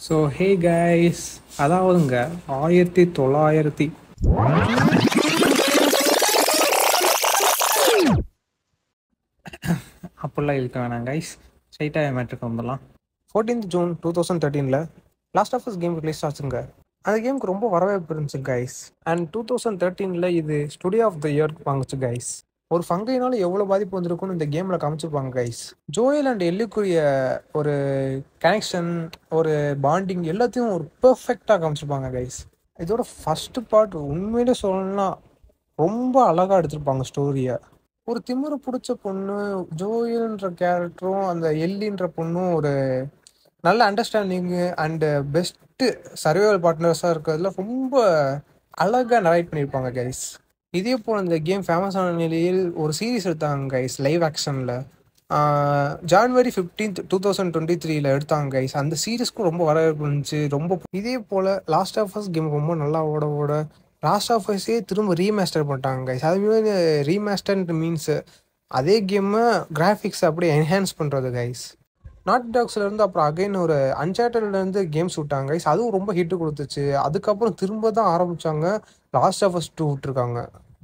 so hey guys அதாவதுங்க ஆயிரத்தி தொள்ளாயிரத்தி அப்படிலாம் இருக்க வேணாம் கைஸ் ஸ்ட்ரைட்டாக மேட்ருக்கு வந்துடலாம் ஃபோர்டீன்த் ஜூன் டூ தௌசண்ட் தேர்ட்டீனில் last of us game release ஆச்சுங்க அந்த கேமுக்கு ரொம்ப வரவேற்பு இருந்துச்சு கைஸ் அண்ட் டூ தௌசண்ட் தேர்ட்டீனில் இது ஸ்டுடியோ ஆஃப் த இயர் வாங்குச்சு கைஸ் ஒரு ஃபங்கைனால எவ்வளோ பாதிப்பு வந்திருக்கும்னு இந்த கேமில் காமிச்சிருப்பாங்க கைஸ் ஜோயல் அண்ட் எல்லுக்குரிய ஒரு கனெக்ஷன் ஒரு பாண்டிங் எல்லாத்தையும் ஒரு பெர்ஃபெக்டாக காமிச்சிருப்பாங்க கைஸ் இதோட ஃபஸ்ட்டு பார்ட் உண்மையிலே சொல்லணும்னா ரொம்ப அழகாக எடுத்திருப்பாங்க ஸ்டோரியை ஒரு திமிரு பிடிச்ச பொண்ணு ஜோயல்ன்ற கேரக்டரும் அந்த எல்லின்ற பொண்ணும் ஒரு நல்ல அண்டர்ஸ்டாண்டிங்கு அண்டு பெஸ்ட்டு சர்வைவல் பார்ட்னர்ஸாக இருக்கிறதுல ரொம்ப அழகாக நரேட் பண்ணியிருப்பாங்க கைஸ் இதே போல் இந்த கேம் ஃபேமஸ் ஆன நிலையில் ஒரு சீரீஸ் எடுத்தாங்க கைஸ் லைவ் ஆக்ஷனில் January fifteenth two thousand twenty த்ரீல எடுத்தாங்க கைஸ் அந்த சீரீஸ்க்கும் ரொம்ப வரவேற்பு இருந்துச்சு ரொம்ப இதே போல் லாஸ்ட் ஆஃப் அஸ் கேம் ரொம்ப நல்லா ஓட ஓட லாஸ்ட் ஆஃப் அஸே திரும்ப ரீமாஸ்டர் பண்ணிட்டாங்க கைஸ் அது ரீமாஸ்டர் மீன்ஸ் அதே கேமை கிராஃபிக்ஸ் அப்படியே என்ஹான்ஸ் பண்ணுறது கைஸ் நாட் டாக்ஸ்ல இருந்து அப்புறம் அகைன் ஒரு அன்சார்டட்ல இருந்து கேம்ஸ் விட்டாங்க கைஸ் அதுவும் ரொம்ப ஹிட் கொடுத்துச்சு அதுக்கப்புறம் திரும்ப தான் ஆரம்பிச்சாங்க லாஸ்ட் ஆஃப் அஸ் டூ விட்டுருக்காங்க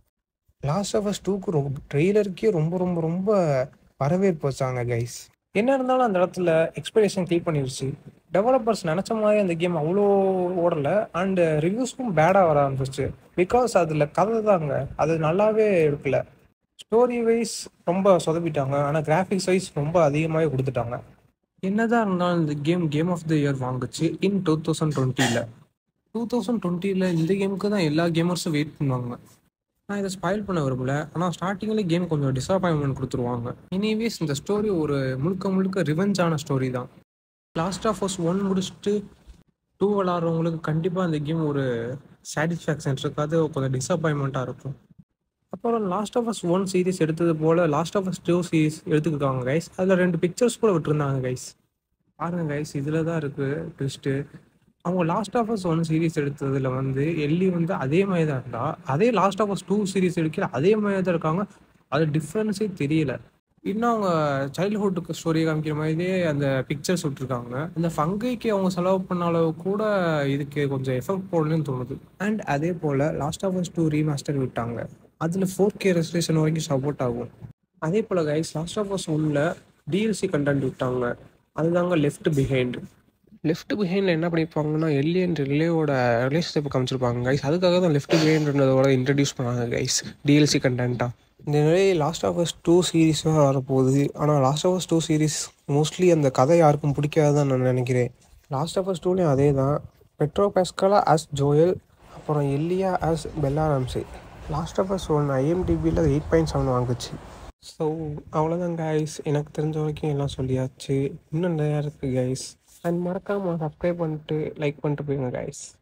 லாஸ்ட் ஆஃப் அஸ் டூக்கு ரொம்ப ட்ரெய்லருக்கே ரொம்ப ரொம்ப ரொம்ப வரவேற்பு வச்சாங்க கைஸ் என்ன இருந்தாலும் அந்த இடத்துல எக்ஸ்பெக்டேஷன் கிளிக் பண்ணிருச்சு டெவலப்பர்ஸ் நினச்ச மாதிரி அந்த கேம் அவ்வளோ ஓடலை அண்டு ரிவ்யூஸ்க்கும் பேடாக வர ஆரம்பிச்சிச்சு பிகாஸ் அதில் கதை தாங்க அது நல்லாவே எடுக்கல ஸ்டோரி வைஸ் ரொம்ப சொதப்பிட்டாங்க ஆனால் கிராஃபிக்ஸ் வைஸ் ரொம்ப அதிகமாகவே கொடுத்துட்டாங்க என்னதான் இருந்தாலும் இந்த game game of the year வாங்குச்சு இன் டூ தௌசண்ட் டுவெண்ட்டியில் டூ தௌசண்ட் டுவெண்ட்டியில் இந்த கேமுக்கு தான் எல்லா கேமர்ஸும் வெயிட் பண்ணுவாங்க நான் இதை ஸ்பாயில் பண்ண விரும்பல ஆனால் ஸ்டார்டிங்கில் கேம் கொஞ்சம் டிசப்பாயின்மெண்ட் கொடுத்துருவாங்க எனிவேஸ் இந்த ஸ்டோரி ஒரு முழுக்க முழுக்க ரிவெஞ்சான ஸ்டோரி தான் லாஸ்ட் ஆஃப் அஸ் ஒன் முடிச்சுட்டு டூ விளாட்றவங்களுக்கு கண்டிப்பாக இந்த கேம் ஒரு சாட்டிஸ்ஃபேக்ஷன் இருக்காது கொஞ்சம் டிசப்பாயின்மெண்ட்டாக இருக்கும் அப்புறம் last of us one series எடுத்தது போல் last of us two series எடுத்துக்கிட்டாங்க கைஸ் அதில் ரெண்டு பிக்சர்ஸ் கூட விட்டுருந்தாங்க கைஸ் பாருங்க கைஸ் இதில் தான் இருக்குது ட்விஸ்ட்டு அவங்க last of us one series எடுத்ததில் வந்து எல்லி வந்து அதே மாதிரி தான் இருந்தா அதே last of us two series எடுக்கிற அதே மாதிரி தான் இருக்காங்க அது டிஃப்ரென்ஸே தெரியல இன்னும் அவங்க சைல்ட்ஹுட்டுக்கு ஸ்டோரி காமிக்கிற மாதிரியே அந்த பிக்சர்ஸ் விட்டுருக்காங்க அந்த ஃபங்கைக்கு அவங்க செலவு பண்ண அளவு கூட இதுக்கு கொஞ்சம் எஃபெக்ட் போடணும்னு தோணுது அண்ட் அதே போல் last of us two remaster விட்டாங்க அதில் ஃபோர் கே ரெஸ்ட்ரேஷன் வரைக்கும் சப்போர்ட் ஆகும் அதே போல் கைஸ் லாஸ்ட் ஆஃப் அஸ் ஒன்ல டிஎல்சி கண்டென்ட் விட்டாங்க அதுதாங்க லெஃப்ட் பிஹைண்ட் லெஃப்ட் பிஹைண்டில் என்ன பண்ணியிருப்பாங்கன்னா எல்லி அண்ட் ரிலேவோட ரிலேஷன்ஷிப் காமிச்சிருப்பாங்க கைஸ் அதுக்காக தான் லெஃப்ட் பிஹைண்ட்ன்றதோட இன்ட்ரடியூஸ் பண்ணாங்க கைஸ் டிஎல்சி கண்டென்ட்டாக இந்த நிலையில் லாஸ்ட் ஆஃப் அஸ் டூ சீரீஸாக வரப்போகுது ஆனால் last of us two series mostly அந்த கதை யாருக்கும் பிடிக்காதுதான் நான் நினைக்கிறேன் லாஸ்ட் ஆஃப் அஸ் டூலேயும் அதே தான் பெட்ரோ பெஸ்கலா அஸ் ஜோயல் அப்புறம் எல்லியா as Bella Ramsey last of us one ஐஎம்டிபியில் எயிட் பாயிண்ட் செவன் வாங்குச்சு ஸோ அவ்வளோதான் கைஸ் எனக்கு தெரிஞ்ச வரைக்கும் எல்லாம் சொல்லியாச்சு இன்னும் நிறையா இருக்குது கைஸ் அண்ட் மறக்காமல் சப்ஸ்கிரைப் பண்ணிட்டு லைக் பண்ணிட்டு போயிருங்க கைஸ்